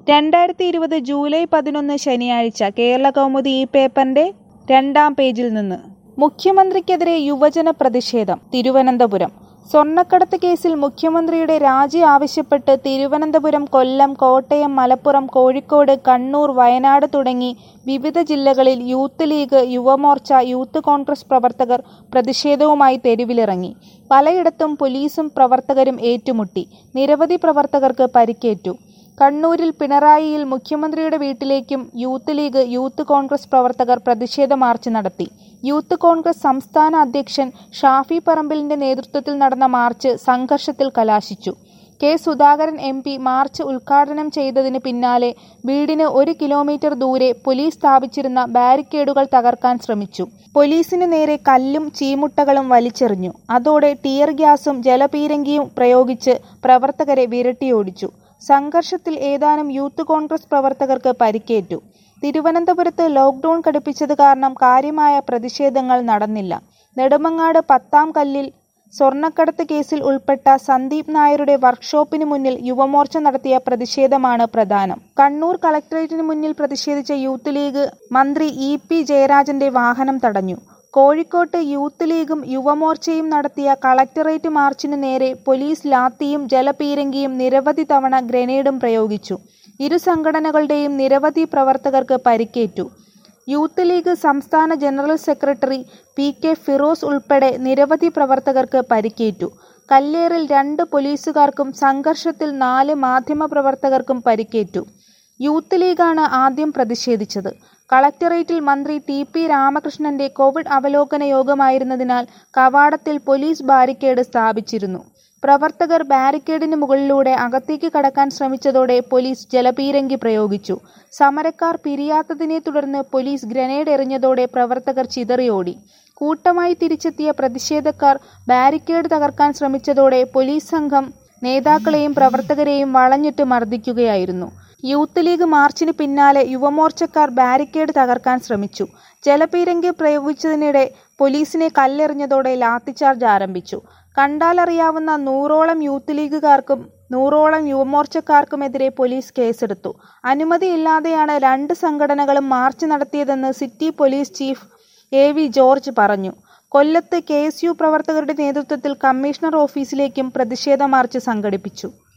രണ്ടായിരത്തി ഇരുപത് ജൂലൈ പതിനൊന്ന് ശനിയാഴ്ച കേരള കൗമുദി ഈ പേപ്പറിന്റെ രണ്ടാം പേജിൽ നിന്ന് മുഖ്യമന്ത്രിക്കെതിരെ യുവജന പ്രതിഷേധം തിരുവനന്തപുരം സ്വർണ്ണക്കടത്ത് കേസിൽ മുഖ്യമന്ത്രിയുടെ രാജി ആവശ്യപ്പെട്ട് തിരുവനന്തപുരം കൊല്ലം കോട്ടയം മലപ്പുറം കോഴിക്കോട് കണ്ണൂർ വയനാട് തുടങ്ങി വിവിധ ജില്ലകളിൽ youth league Yuvamorcha youth congress പ്രവർത്തകർ പ്രതിഷേധവുമായി തെരുവിലിറങ്ങി പലയിടത്തും പോലീസും പ്രവർത്തകരും ഏറ്റുമുട്ടി നിരവധി പ്രവർത്തകർക്ക് പരിക്കേറ്റു കണ്ണൂരിൽ പിണറായിയിൽ മുഖ്യമന്ത്രിയുടെ വീട്ടിലേക്കും യൂത്ത് ലീഗ് യൂത്ത് കോൺഗ്രസ് പ്രവർത്തകർ പ്രതിഷേധ മാർച്ച് നടത്തി യൂത്ത് കോൺഗ്രസ് സംസ്ഥാന അധ്യക്ഷൻ ഷാഫി പറമ്പിലിന്റെ നേതൃത്വത്തിൽ നടന്ന മാർച്ച് സംഘർഷത്തിൽ കലാശിച്ചു K Sudhakaran M P march ഉദ്ഘാടനം ചെയ്തതിന് പിന്നാലെ വീടിന് ഒരു കിലോമീറ്റർ ദൂരെ പോലീസ് സ്ഥാപിച്ചിരുന്ന ബാരിക്കേഡുകൾ തകർക്കാൻ ശ്രമിച്ചു പോലീസിന് നേരെ കല്ലും ചീമുട്ടകളും വലിച്ചെറിഞ്ഞു അതോടെ ടിയർ ഗ്യാസും ജലപീരങ്കിയും പ്രയോഗിച്ച് പ്രവർത്തകരെ വിരട്ടിയോടിച്ചു സംഘർഷത്തിൽ ഏതാനും യൂത്ത് കോൺഗ്രസ് പ്രവർത്തകർക്ക് പരിക്കേറ്റു തിരുവനന്തപുരത്ത് ലോക്ഡൌൺ കടുപ്പിച്ചത് കാരണം കാര്യമായ പ്രതിഷേധങ്ങൾ നടന്നില്ല നെടുമങ്ങാട് പത്താം കല്ലിൽ സ്വർണ്ണക്കടത്ത് കേസിൽ ഉൾപ്പെട്ട സന്ദീപ് നായരുടെ വർക്ക്ഷോപ്പിന് മുന്നിൽ യുവമോർച്ച നടത്തിയ പ്രതിഷേധമാണ് പ്രധാനം കണ്ണൂർ കളക്ടറേറ്റിന് മുന്നിൽ പ്രതിഷേധിച്ച യൂത്ത് ലീഗ് മന്ത്രി ഇ പി ജയരാജന്റെ വാഹനം തടഞ്ഞു കോഴിക്കോട്ട് യൂത്ത് ലീഗും യുവമോർച്ചയും നടത്തിയ കളക്ടറേറ്റ് മാർച്ചിനു നേരെ പോലീസ് ലാത്തിയും ജലപീരങ്കിയും നിരവധി തവണ ഗ്രനേഡും പ്രയോഗിച്ചു ഇരു സംഘടനകളുടെയും നിരവധി പ്രവർത്തകർക്ക് പരിക്കേറ്റു യൂത്ത് ലീഗ് സംസ്ഥാന general secretary P K Firoz ഉൾപ്പെടെ നിരവധി പ്രവർത്തകർക്ക് പരിക്കേറ്റു കല്ലേറിൽ രണ്ട് പോലീസുകാർക്കും സംഘർഷത്തിൽ നാല് മാധ്യമപ്രവർത്തകർക്കും പരിക്കേറ്റു യൂത്ത് ലീഗാണ് ആദ്യം പ്രതിഷേധിച്ചത് കളക്ടറേറ്റിൽ മന്ത്രി ടി പി രാമകൃഷ്ണന്റെ കോവിഡ് അവലോകന യോഗമായിരുന്നതിനാൽ കവാടത്തിൽ പോലീസ് ബാരിക്കേഡ് സ്ഥാപിച്ചിരുന്നു പ്രവർത്തകർ ബാരിക്കേഡിന് മുകളിലൂടെ അകത്തേക്ക് കടക്കാൻ ശ്രമിച്ചതോടെ പോലീസ് ജലപീരങ്കി പ്രയോഗിച്ചു സമരക്കാർ പിരിയാത്തതിനെ തുടർന്ന് പോലീസ് ഗ്രനേഡ് എറിഞ്ഞതോടെ പ്രവർത്തകർ ചിതറിയോടി കൂട്ടമായി തിരിച്ചെത്തിയ പ്രതിഷേധക്കാർ ബാരിക്കേഡ് തകർക്കാൻ ശ്രമിച്ചതോടെ പോലീസ് സംഘം നേതാക്കളെയും പ്രവർത്തകരെയും വളഞ്ഞിട്ട് മർദ്ദിക്കുകയായിരുന്നു യൂത്ത് ലീഗ് മാർച്ചിന് പിന്നാലെ യുവമോർച്ചക്കാർ ബാരിക്കേഡ് തകർക്കാൻ ശ്രമിച്ചു ജലപീരങ്കി പ്രയോഗിച്ചതിനിടെ പോലീസിനെ കല്ലെറിഞ്ഞതോടെ ലാത്തിച്ചാർജ് ആരംഭിച്ചു കണ്ടാലറിയാവുന്ന നൂറോളം യൂത്ത് ലീഗുകാർക്കും നൂറോളം യുവമോർച്ചക്കാർക്കുമെതിരെ പോലീസ് കേസെടുത്തു അനുമതിയില്ലാതെയാണ് രണ്ട് സംഘടനകളും മാർച്ച് നടത്തിയതെന്ന് city police chief A V George പറഞ്ഞു കൊല്ലത്ത് കെ എസ് യു പ്രവർത്തകരുടെ നേതൃത്വത്തിൽ കമ്മീഷണർ ഓഫീസിലേക്കും പ്രതിഷേധ മാർച്ച് സംഘടിപ്പിച്ചു